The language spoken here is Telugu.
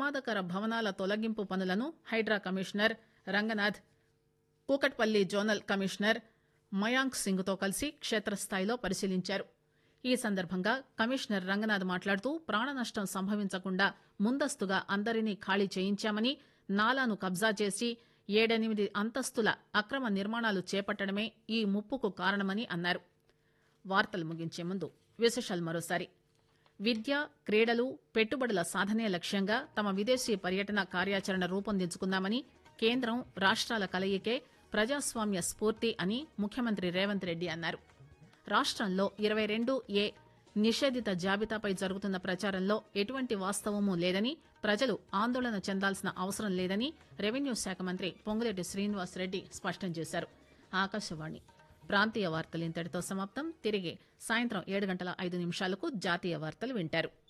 ప్రమాదకర భవనాల తొలగింపు పనులను Hydraa commissioner Ranganath Kukatpally zonal commissioner Mayank Singh తో కలిసి క్షేత్రస్థాయిలో పరిశీలించారు ఈ సందర్భంగా కమిషనర్ రంగనాథ్ మాట్లాడుతూ ప్రాణ నష్టం సంభవించకుండా ముందస్తుగా అందరినీ ఖాళీ చేయించామని నాలాను కబ్జా చేసి ఏడెనిమిది అంతస్తుల అక్రమ నిర్మాణాలు చేపట్టడమే ఈ ముప్పుకు కారణమని అన్నారు వార్తలు ముగించే ముందు విశేషాలు మరోసారి విద్య క్రీడలు పెట్టుబడుల సాధనే లక్ష్యంగా తమ విదేశీ పర్యటన కార్యాచరణ రూపొందించుకున్నామని కేంద్రం రాష్ట్రాల కలయికే ప్రజాస్వామ్య స్ఫూర్తి అని ముఖ్యమంత్రి రేవంత్ రెడ్డి అన్నారు రాష్ట్రంలో ఇరవై రెండు ఏ నిషేధిత జాబితాపై జరుగుతున్న ప్రచారంలో ఎటువంటి వాస్తవమూ లేదని ప్రజలు ఆందోళన చెందాల్సిన అవసరం లేదని రెవెన్యూ శాఖ మంత్రి పొంగులేటి శ్రీనివాసరెడ్డి స్పష్టం చేశారు ఆకాశవాణి ప్రాంతీయ వార్తలు ఇంతటితో సమాప్తం తిరిగి సాయంత్రం ఏడు గంటల ఐదు నిమిషాలకు జాతీయ వార్తలు వింటారు